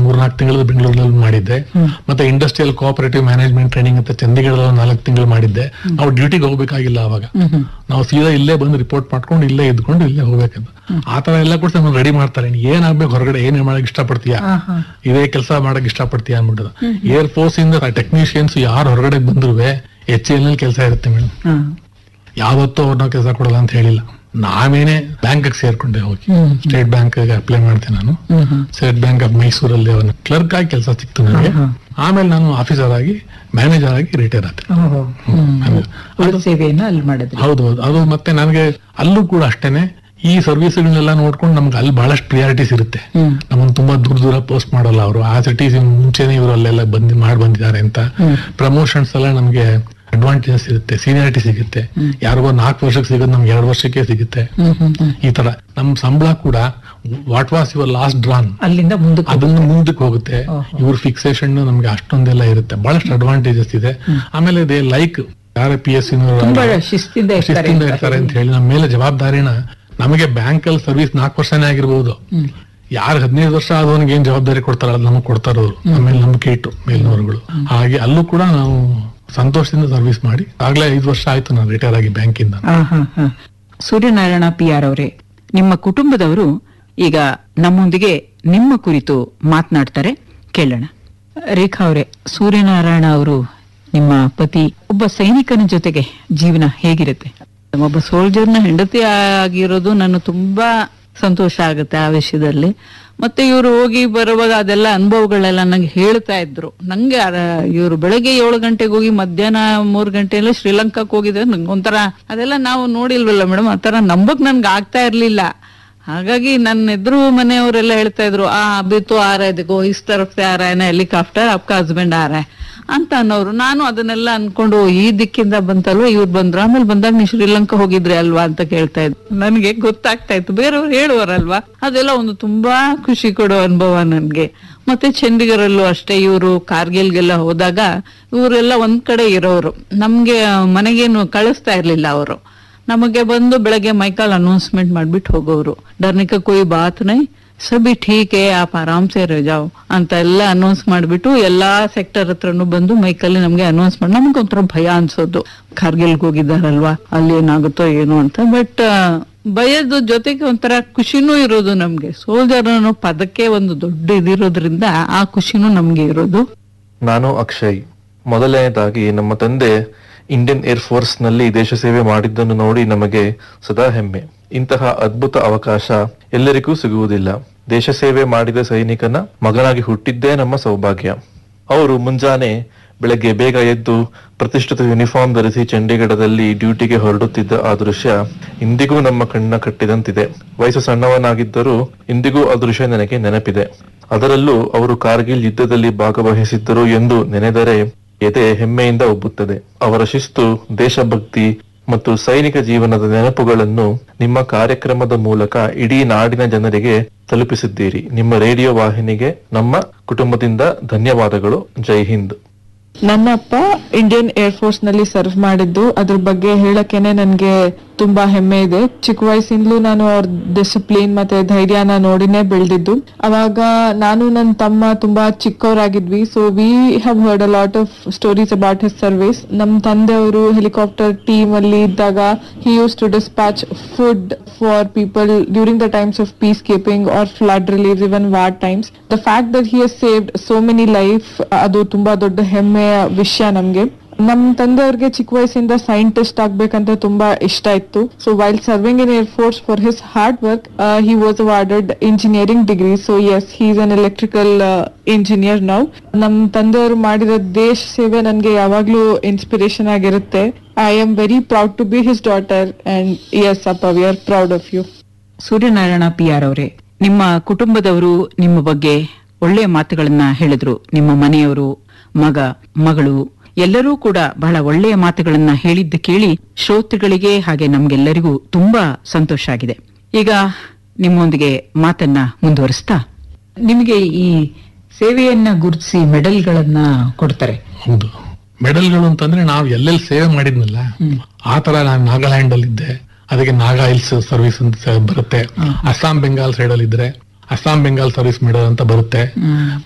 ಮೂರ್ನಾಲ್ಕು ತಿಂಗಳು ಬೆಂಗಳೂರಲ್ಲಿ ಮಾಡಿದ್ದೆ ಮತ್ತೆ ಇಂಡಸ್ಟ್ರಿಯಲ್ ಕೋಆಪರೇಟಿವ್ ಮ್ಯಾನೇಜ್ಮೆಂಟ್ ಟ್ರೈನಿಂಗ್ ಅಂತ ಚಂಡೀಗಢದಲ್ಲಿ ನಾಲ್ಕು ತಿಂಗಳು ಮಾಡಿದ್ದೆ ನಾವು ಡ್ಯೂಟಿಗೆ ಹೋಗ್ಬೇಕಾಗಿಲ್ಲ ಅವಾಗ ನಾವು ಸೀದಾ ಇಲ್ಲೇ ಬಂದು ರಿಪೋರ್ಟ್ ಮಾಡ್ಕೊಂಡು ಇಲ್ಲೇ ಇದ್ಕೊಂಡು ಇಲ್ಲೇ ಹೋಗ್ಬೇಕಂತ ಆ ತರ ಎಲ್ಲ ಕೂಡ ನಮ್ಮನ್ನ ರೆಡಿ ಮಾಡ್ತಾರೆ ನೀನ್ ಏನ್ ಆಗ್ಬೇಕು ಹೊರಗಡೆ ಏನ್ ಮಾಡಕ್ ಇಷ್ಟಪಡ್ತೀಯಾ ಇದೇ ಕೆಲಸ ಮಾಡಕ್ ಇಷ್ಟಪಡ್ತೀಯಾ ಅನ್ಬಿಟ್ಟದ ಏರ್ ಫೋರ್ಸ್ ಇಂದ ಟೆಕ್ನಿಷಿಯನ್ಸ್ ಯಾರು ಹೊರಗಡೆ ಬಂದ್ರು ಎಚ್ ಎಲ್ ಕೆಲಸ ಇರುತ್ತೆ ಮೇಡಮ್ ಯಾವತ್ತೂ ಅವ್ರನ್ನ ಕೆಲಸ ಕೊಡಲ್ಲ ಅಂತ ಹೇಳಿಲ್ಲ ನಾವೇನೆ ಬ್ಯಾಂಕ್ ಸೇರ್ಕೊಂಡೆ ಹೋಗಿ ಸ್ಟೇಟ್ ಬ್ಯಾಂಕ್ ಅಪ್ಲೈ ಮಾಡ್ತೇನೆ ನಾನು ಸ್ಟೇಟ್ ಬ್ಯಾಂಕ್ ಆಫ್ ಮೈಸೂರಲ್ಲಿ ಅವನ ಕ್ಲರ್ಕ್ ಆಗಿ ಕೆಲಸ ಸಿಕ್ತು ನನಗೆ ಆಮೇಲೆ ನಾನು ಆಫೀಸರ್ ಆಗಿ ಮ್ಯಾನೇಜರ್ ಆಗಿ ರಿಟೈರ್ ಆದೆ ಉಳಿದ ಸೇವೆಯನ್ನ ಅಲ್ಲಿ ಮಾಡಿದ್ರಿ ಹೌದು ಹೌದು ಅದು ಮತ್ತೆ ನನಗೆ ಅಲ್ಲೂ ಕೂಡ ಅಷ್ಟೇನೆ ಈ ಸರ್ವಿಸ್ಗಳನ್ನೆಲ್ಲ ನೋಡ್ಕೊಂಡು ನಮ್ಗೆ ಅಲ್ಲಿ ಬಹಳಷ್ಟು ಪ್ರಿಯಾರಿಟೀಸ್ ಇರುತ್ತೆ ನಮ್ಮನ್ನ ತುಂಬಾ ದೂರ ದೂರ ಪೋಸ್ಟ್ ಮಾಡಲ್ಲ ಅವರು ಆ ಸಿಟೀಸ್ ಮುಂಚೆನೆ ಇವರು ಅಲ್ಲೆಲ್ಲ ಬಂದು ಮಾಡಿ ಬಂದಿದ್ದಾರೆ ಅಂತ ಪ್ರಮೋಷನ್ಸ್ ಎಲ್ಲ ನಮ್ಗೆ ಅಡ್ವಾಂಟೇಜಸ್ ಇರುತ್ತೆ ಸೀನಿಯಾರಿಟಿ ಸಿಗುತ್ತೆ ಯಾರಿಗೋ ನಾಲ್ಕು ವರ್ಷಕ್ಕೆ ಸಿಗೋದು ನಮ್ಗೆ ಎರಡು ವರ್ಷಕ್ಕೆ ಸಿಗುತ್ತೆ ಈ ತರ ನಮ್ ಸಂಬಳ ಕೂಡ what was your last drawn ಅಲ್ಲಿಂದ ಮುಂದಕ್ಕೆ ಅದನ್ನ ಮುಂದಕ್ಕೆ ಹೋಗುತ್ತೆ ಇವ್ರ ಫಿಕ್ಸೇಷನ್ ನಮ್ಗೆ ಅಷ್ಟೊಂದೆಲ್ಲ ಇರುತ್ತೆ ಬಹಳಷ್ಟು ಅಡ್ವಾಂಟೇಜಸ್ ಇದೆ ಆಮೇಲೆ ದೇ ಲೈಕ್ ಯಾರ ಪಿ ಎಸ್ ತುಂಬಾ ಶಿಸ್ತಿಂದ ಇರ್ತಾರೆ ಶಿಸ್ತಿಂದ ಇರ್ತಾರೆ ಅಂತ ಹೇಳಿ ನಮ್ಮ ಮೇಲೆ ಜವಾಬ್ದಾರಿನ ನಮಗೆ ಬ್ಯಾಂಕ್ ಅಲ್ಲಿ ಸರ್ವಿಸ್ ನಾಲ್ಕು ವರ್ಷನೇ ಆಗಿರ್ಬೋದು ಯಾರು ಹದಿನೈದು ವರ್ಷ ಆದವನಿಗೆ ಏನ್ ಜವಾಬ್ದಾರಿ ಕೊಡ್ತಾರ ಅದು ನಮಗೆ ಕೊಡ್ತಾರ ಅವರು ಆಮೇಲೆ ನಂಬಿಕೆ ಇಟ್ಟು ಮೇಲ್ನವರುಗಳು ಹಾಗೆ ಅಲ್ಲೂ ಕೂಡ ನಾವು ಸಂತೋಷದಿಂದ ಸರ್ವಿಸ್ ಮಾಡಿ ಆಗ್ಲೇ ಐದು ವರ್ಷ ಆಯ್ತು ನಾನು ರಿಟೈರ್ ಆಗಿ ಬ್ಯಾಂಕಿಂದ ಆ, ಹ, ಹ. ಸೂರ್ಯನಾರಾಯಣ ಪಿ ಆರ್ ಅವರೇ ನಿಮ್ಮ ಕುಟುಂಬದವರು ಈಗ ನಮ್ಮೊಂದಿಗೆ ನಿಮ್ಮ ಕುರಿತು ಮಾತನಾಡ್ತಾರೆ ಕೇಳೋಣ ರೇಖಾ ಅವರೇ ಸೂರ್ಯನಾರಾಯಣ ಅವರು ನಿಮ್ಮ ಪತಿ ಒಬ್ಬ ಸೈನಿಕನ ಜೊತೆಗೆ ಜೀವನ ಹೇಗಿರುತ್ತೆ ಒಬ್ಬ ಸೋಲ್ಜರ್ನ ಹೆಂಡತಿ ಆಗಿರೋದು ನನ್ನ ತುಂಬಾ ಸಂತೋಷ ಆಗುತ್ತೆ ಆ ವಿಷಯದಲ್ಲಿ ಮತ್ತೆ ಇವರು ಹೋಗಿ ಬರುವಾಗ ಅದೆಲ್ಲ ಅನುಭವಗಳೆಲ್ಲ ನಂಗೆ ಹೇಳ್ತಾ ಇದ್ರು ನಂಗೆ ಇವರು ಬೆಳಗ್ಗೆ ಏಳು ಗಂಟೆಗೆ ಹೋಗಿ ಮಧ್ಯಾಹ್ನ ಮೂರ್ ಗಂಟೆಲ್ಲ ಶ್ರೀಲಂಕಾಕ್ ಹೋಗಿದ್ರೆ ನಂಗೆ ಒಂಥರ ಅದೆಲ್ಲ ನಾವು ನೋಡಿಲ್ವಲ್ಲ ಮೇಡಮ್ ಆತರ ನಂಬಕ್ ನನ್ಗೆ ಆಗ್ತಾ ಇರ್ಲಿಲ್ಲ ಹಾಗಾಗಿ ನನ್ನ ಎದುರು ಮನೆಯವರೆಲ್ಲ ಹೇಳ್ತಾ ಇದ್ರು ಆ ಅಭಿ ತೋ ಆ ರहा है देखो इस तरफ से आ रहा है ना हेलीಕಾಪ್ಟರ್ आपका हस्बैंड आ रहा है ಅಂತ ಅನ್ನೋರು ನಾನು ಅದನ್ನೆಲ್ಲ ಅನ್ಕೊಂಡು ಓ, ಈ ದಿಕ್ಕಿಂದ ಬಂತಲ್ವಾ ಇವ್ರು ಬಂದ್ರು ಆಮೇಲೆ ಬಂದಾಗ ನೀವು ಶ್ರೀಲಂಕಾ ಹೋಗಿದ್ರಿ ಅಲ್ವಾ ಅಂತ ಕೇಳ್ತಾ ಇದ್ರು ನನಗೆ ಗೊತ್ತಾಗ್ತಾ ಇತ್ತು ಬೇರೆಯವ್ರು ಹೇಳುವರಲ್ವಾ ಅದೆಲ್ಲ ಒಂದು ತುಂಬಾ ಖುಷಿ ಕೊಡೋ ಅನುಭವ ನನ್ಗೆ ಮತ್ತೆ ಚಂಡೀಗಢಲ್ಲೂ ಅಷ್ಟೇ ಇವರು ಕಾರ್ಗಿಲ್ಗೆಲ್ಲ ಹೋದಾಗ ಇವರೆಲ್ಲ ಒಂದ್ ಕಡೆ ಇರೋರು ನಮ್ಗೆ ಮನೆಗೇನು ಕಳಿಸ್ತಾ ಇರ್ಲಿಲ್ಲ ಅವರು ನಮಗೆ ಬಂದು ಬೆಳಗ್ಗೆ ಮೈಕಾಲ್ ಅನೌನ್ಸ್ಮೆಂಟ್ ಮಾಡ್ಬಿಟ್ಟು ಹೋಗೋರು ಡರ್ನಿಕ ಕೊಯ್ ಬಾತ್ ನೈ ಸಬಿ ಠೀಕ್ ಹೇ ಆಪ್ ಆರಾಮ್ ಸೇ ರಜಾವ್ ಅಂತ ಎಲ್ಲ ಅನೌನ್ಸ್ ಮಾಡ್ಬಿಟ್ಟು ಎಲ್ಲಾ ಸೆಕ್ಟರ್ ಹತ್ರನು ಬಂದು ಮೈಕಲ್ಲಿ ನಮ್ಗೆ ಅನೌನ್ಸ್ ಮಾಡಿ ನಮ್ಗೆ ಒಂಥರ ಭಯ ಅನ್ಸೋದು ಕಾರ್ಗಿಲ್ಗೆ ಹೋಗಿದ್ದಾರಲ್ವಾ ಅಲ್ಲಿ ಏನಾಗುತ್ತೋ ಏನೋ ಅಂತ ಬಟ್ ಭಯದ ಜೊತೆಗೆ ಒಂಥರ ಖುಷಿನೂ ಇರೋದು ನಮ್ಗೆ ಸೋಲ್ಜರ್ ಅನ್ನೋ ಪದಕ್ಕೆ ಒಂದು ದೊಡ್ಡ ಇದಿರೋದ್ರಿಂದ ಆ ಖುಷಿನೂ ನಮ್ಗೆ ಇರೋದು ನಾನು ಅಕ್ಷಯ್ ಮೊದಲನೆಯದಾಗಿ ನಮ್ಮ ತಂದೆ ಇಂಡಿಯನ್ ಏರ್ ಫೋರ್ಸ್ ನಲ್ಲಿ ದೇಶ ಸೇವೆ ಮಾಡಿದ್ದನ್ನು ನೋಡಿ ನಮಗೆ ಸದಾ ಹೆಮ್ಮೆ ಇಂತಹ ಅದ್ಭುತ ಅವಕಾಶ ಎಲ್ಲರಿಗೂ ಸಿಗುವುದಿಲ್ಲ ದೇಶ ಸೇವೆ ಮಾಡಿದ ಸೈನಿಕನ ಮಗನಾಗಿ ಹುಟ್ಟಿದ್ದೇ ನಮ್ಮ ಸೌಭಾಗ್ಯ ಅವರು ಮುಂಜಾನೆ ಬೆಳಗ್ಗೆ ಬೇಗ ಎದ್ದು ಪ್ರತಿಷ್ಠಿತ ಯೂನಿಫಾರ್ಮ್ ಧರಿಸಿ ಚಂಡೀಗಢದಲ್ಲಿ ಡ್ಯೂಟಿಗೆ ಹೊರಡುತ್ತಿದ್ದ ಆ ದೃಶ್ಯ ಇಂದಿಗೂ ನಮ್ಮ ಕಣ್ಣ ಕಟ್ಟಿದಂತಿದೆ ವಯಸ್ಸು ಸಣ್ಣವನಾಗಿದ್ದರೂ ಇಂದಿಗೂ ಆ ದೃಶ್ಯ ನನಗೆ ನೆನಪಿದೆ ಅದರಲ್ಲೂ ಅವರು ಕಾರ್ಗಿಲ್ ಯುದ್ಧದಲ್ಲಿ ಭಾಗವಹಿಸಿದ್ದರು ಎಂದು ನೆನೆದರೆ ಎದೆ ಹೆಮ್ಮೆಯಿಂದ ಉಬ್ಬುತ್ತದೆ ಅವರ ಶಿಸ್ತು ದೇಶಭಕ್ತಿ ಮತ್ತು ಸೈನಿಕ ಜೀವನದ ನೆನಪುಗಳನ್ನು ನಿಮ್ಮ ಕಾರ್ಯಕ್ರಮದ ಮೂಲಕ ಇಡೀ ನಾಡಿನ ಜನರಿಗೆ ತಲುಪಿಸಿದ್ದೀರಿ ನಿಮ್ಮ ರೇಡಿಯೋ ವಾಹಿನಿಗೆ ನಮ್ಮ ಕುಟುಂಬದಿಂದ ಧನ್ಯವಾದಗಳು ಜೈ ಹಿಂದ್ ನನ್ನ ಅಪ್ಪ ಇಂಡಿಯನ್ ಏರ್ ಫೋರ್ಸ್ ನಲ್ಲಿ ಸರ್ವ್ ಮಾಡಿದ್ದು ಅದ್ರ ಬಗ್ಗೆ ಹೇಳಕ್ಕೇನೆ ನನ್ಗೆ ತುಂಬಾ ಹೆಮ್ಮೆ ಇದೆ ಚಿಕ್ಕ ವಯಸ್ಸಿಂದಲೂ ನಾನು ಅವ್ರ ಡಿಸಿಪ್ಲಿನ್ ಮತ್ತೆ ಧೈರ್ಯನ ನೋಡಿನೇ ಬೆಳೆದಿದ್ದು ಅವಾಗ ನಾನು ನನ್ನ ತಮ್ಮ ತುಂಬಾ ಚಿಕ್ಕವರಾಗಿದ್ವಿ so we have heard a lot of stories about his service ನಮ್ ತಂದೆಯವರು ಹೆಲಿಕಾಪ್ಟರ್ ಟೀಮ್ ಅಲ್ಲಿ ಇದ್ದಾಗ he use to dispatch food for people during the times of peace keeping or flood relief even war times the fact that he has saved so many life ಅದು ತುಂಬಾ ದೊಡ್ಡ ಹೆಮ್ಮೆಯ ವಿಷಯ ನಮ್ಗೆ ನಮ್ ತಂದೆಯವ್ರಿಗೆ ಚಿಕ್ಕ ವಯಸ್ಸಿಂದ ಸೈಂಟಿಸ್ಟ್ ಆಗ್ಬೇಕಂತ ತುಂಬಾ ಇಷ್ಟ ಇತ್ತು so while serving in Air Force for his hard work he was awarded engineering degree so as he is an electrical engineer now ನಮ್ ತಂದೆಯವರು ಮಾಡಿರೋ ದೇಶ ಸೇವೆ ನನ್ಗೆ ಯಾವಾಗ್ಲೂ ಇನ್ಸ್ಪಿರೇಷನ್ ಆಗಿರುತ್ತೆ I am very proud to be his daughter and as ಅಪ್ಪ we are proud of you Suryanarayana P R ಅವರೇ ನಿಮ್ಮ ಕುಟುಂಬದವರು ನಿಮ್ಮ ಬಗ್ಗೆ ಒಳ್ಳೆಯ ಮಾತುಗಳನ್ನ ಹೇಳಿದ್ರು ನಿಮ್ಮ ಮನೆಯವರು ಮಗ ಮಗಳು ಎಲ್ಲರೂ ಕೂಡ ಬಹಳ ಒಳ್ಳೆಯ ಮಾತುಗಳನ್ನ ಹೇಳಿದ್ದು ಕೇಳಿ ಶ್ರೋತೃಗಳಿಗೆ ಹಾಗೆ ನಮ್ಗೆಲ್ಲರಿಗೂ ತುಂಬಾ ಸಂತೋಷ ಆಗಿದೆ ಈಗ ನಿಮ್ಮೊಂದಿಗೆ ಮಾತನ್ನ ಮುಂದುವರಿಸ್ತಾ ನಿಮಗೆ ಈ ಸೇವೆಯನ್ನ ಗುರುತಿಸಿ ಮೆಡಲ್ಗಳನ್ನ ಕೊಡ್ತಾರೆ ಹೌದು ಮೆಡಲ್ಗಳು ಅಂತಂದ್ರೆ ನಾವು ಎಲ್ಲೆಲ್ಲಿ ಸೇವೆ ಮಾಡಿದ್ನಲ್ಲ ಆ ತರ ನಾನು ನಾಗಾಲ್ಯಾಂಡ್ ಅಲ್ಲಿ ಇದ್ದೆ ಅದಕ್ಕೆ ನಾಗಾ ಹಿಲ್ಸ್ ಸರ್ವಿಸ್ ಅಂತ ಬರುತ್ತೆ ಅಸ್ಸಾಂ ಬೆಂಗಾಲ್ ಸೈಡ್ ಅಲ್ಲಿ ಇದ್ರೆ ಅಸ್ಸಾಂ ಬೆಂಗಾಲ್ ಸರ್ವಿಸ್ ಮೆಡಲ್ ಅಂತ ಬರುತ್ತೆ